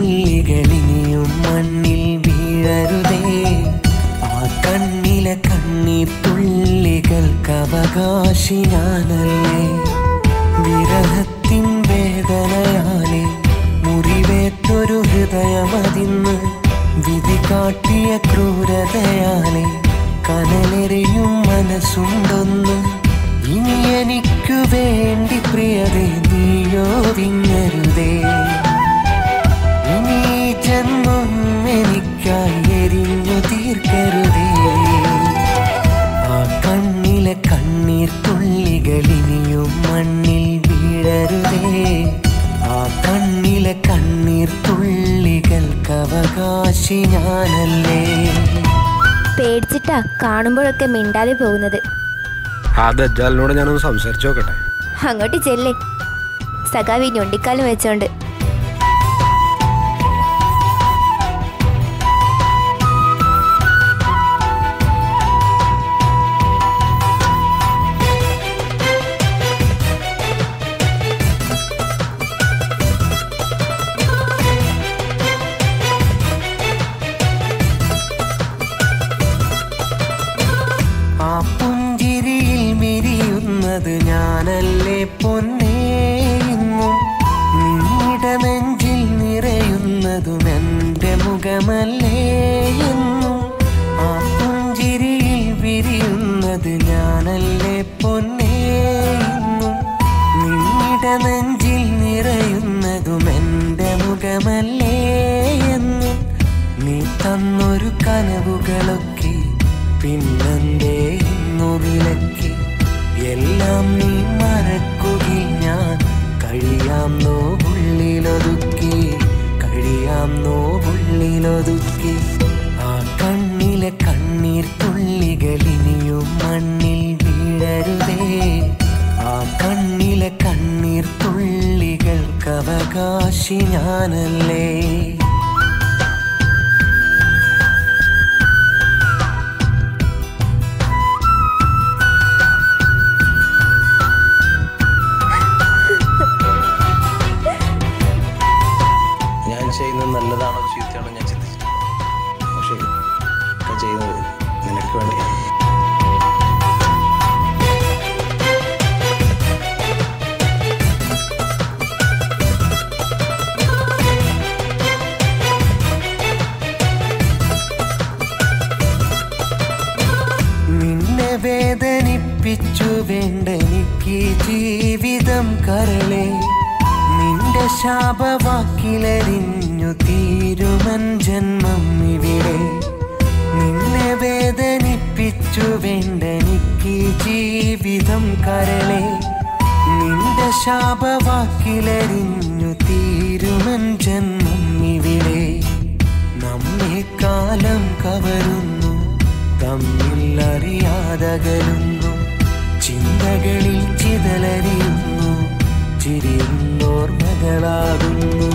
തുള്ളികളിനിയും മണ്ണിൽ വീഴരുതേ ആ കണ്ണിലെ കണ്ണീർ തുള്ളികൾക്ക് അവകാശി ഞാനല്ലേ വിരഹത്തിൻ വേദനയാലെ മുറിവേറ്റൊരു ഹൃദയമതിന്ന് വിധി കാട്ടിയ ക്രൂരതയാലെ കനലെറിയും മനസ്സുണ്ടൊന്ന് ഇനി എനിക്കു വേണ്ടി പ്രിയതേ നീയോ വിങ്ങരുതേ ഇനി ഈ ജന്മം എനിക്കായി എരിഞ്ഞു തീർക്കരുതേ ആ കണ്ണിലെ കണ്ണീർ തുള്ളികൾ ഇനിയും മണ്ണിൽ വീഴരുതേ ആ കണ്ണിലെ കണ്ണീർ തുള്ളികൾക്ക് അവകാശി ഞാനല്ലേ പേടിച്ചിട്ടാ കാണുമ്പോഴൊക്കെ മിണ്ടാതെ പോകുന്നത് ആ ദജ്ജാലിനോട് ഞാനൊന്ന് സംസാരിച്ചു നോക്കട്ടെ അങ്ങോട്ട് ചെല്ലേ സഖാവി ഞൊണ്ടിക്കാലം വെച്ചോണ്ട് ആ പുഞ്ചിരിയിൽ മിരിയുന്നത് ഞാനല്ലേ പൊന്നേ ഇന്നും നിന്നിട നെഞ്ചിൽ നിറയുന്നതും എൻ്റെ മുഖമല്ലേ എന്നും ആ പുഞ്ചിരിയിൽ വിരിയുന്നത് ഞാനല്ലേ പൊന്നേ ഇന്നും നിന്നിട നെഞ്ചിൽ നിറയുന്നതും എൻ്റെ മുഖമല്ലേ എന്നും നീ തന്നൊരു കനവുകളൊക്കെ പിന്നെന്തേ ഇന്നു വിലക്കി എല്ലാം നീ മറക്കുകയിൽ ഞാൻ കഴിയാം നോവുള്ളിലൊതുക്കി കഴിയാം നോവുള്ളിലൊതുക്കി ആ കണ്ണിലെ കണ്ണീർ തുള്ളികൾ ഇനിയും മണ്ണിൽ വീഴരുതേ ആ കണ്ണിലെ കണ്ണീർ തുള്ളികൾക്ക് അവകാശി ഞാനല്ലേ ഞാൻ ചെയ്യുന്നത് നല്ലതാണോ ചീത്തയാണോ ഞാൻ ചിന്തിച്ചിട്ടില്ല പക്ഷേ ഒക്കെ ചെയ്യുന്നത് നിനക്ക് വേണ്ടിയാണ് നിന്നെ വേദനിപ്പിച്ചു വേണ്ടെനിക്ക് ജീവിതം കരളെ നിന്റെ ശാപവാക്കിലരിഞ്ഞു തീരുമൻ ജന്മം ഇവിടെ നിന്നെ വേദനിപ്പിച്ചു വേണ്ടെനിക്ക് ജീവിതം കരളെ നിന്റെ ശാപവാക്കിലരിഞ്ഞു തീരുമൻ ജന്മം ഇവിടെ നമ്മെ കാലം കവരുന്നു തമ്മിൽ അറിയാതകലുന്നു ചിന്തകളിൽ ചിതലരിയുന്നു ചിരിയുന്നോർമകളാകുന്നു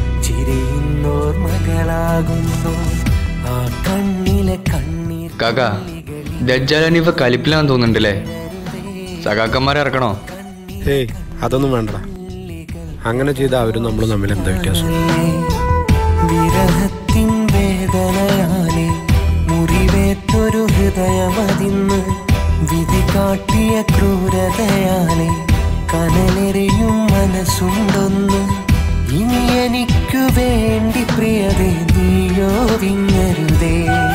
ചിരിയുന്നോർമകളാകുന്നു ആ കണ്ണിലെ കണ്ണീർ കാക്ക ദജ്ജാലിനിപ്പ കലിപ്പിലാന്ന് തോന്നുന്നുണ്ടല്ലേ സഖാക്കന്മാരെ ഇറക്കണോ ഏയ് അതൊന്നും വേണ്ടടാ അങ്ങനെ ചെയ്ത അവരും നമ്മളും തമ്മിൽ എന്താ വ്യത്യാസം വിരഹത്തിൻ വേദനയാലെ മുറിവേറ്റൊരു ഹൃദയമതിന്ന് വിധി കാട്ടിയ ക്രൂരതയാലെ കനലെറിയും മനസ്സുണ്ടൊന്ന് ഇനി എനിക്കു വേണ്ടി പ്രിയതേ നീയോ വിങ്ങരുതേ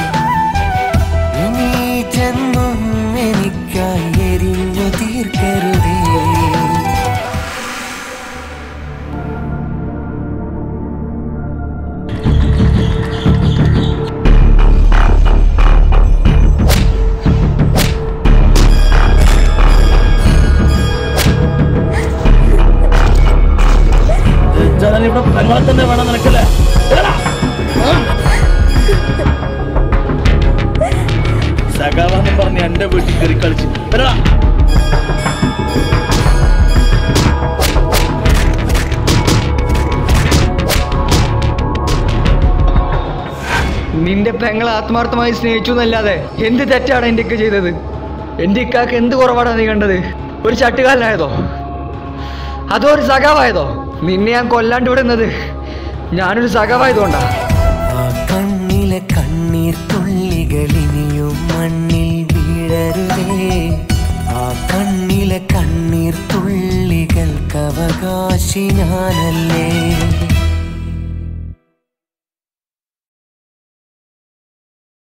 ഇനി ഈ ജന്മം എനിക്കായി എരിഞ്ഞു തീർക്കരുതേ ഇവിടെ പെങ്ങളെ തന്നെ വേണം നിനക്കല്ലേ സഖാവാന്ന് പറഞ്ഞ് എന്റെ വീട്ടിൽ കയറി കളിച്ച് വരടാ. നിന്റെ പെങ്ങളെ ആത്മാർത്ഥമായി സ്നേഹിച്ചു എന്നല്ലാതെ എന്ത് തെറ്റാണ് എൻ്റെ ഒക്കെ ചെയ്തത് എൻ്റെ ഇക്കാക്ക് എന്ത് കുറവാണ് നീ കണ്ടത് ഒരു ചട്ടുകാലനായതോ അതോ ഒരു സഖാവായതോ നിന്നെ ഞാൻ കൊല്ലാണ്ട് വിടുന്നത് ഞാനൊരു സഖാവായതുകൊണ്ടാ ആ കണ്ണിലെ കണ്ണീർ തുള്ളികൾ ഇനിയും മണ്ണിൽ വീഴരുതേ ആ കണ്ണിലെ കണ്ണീർ തുള്ളികൾക്ക് അവകാശി ഞാനല്ലേ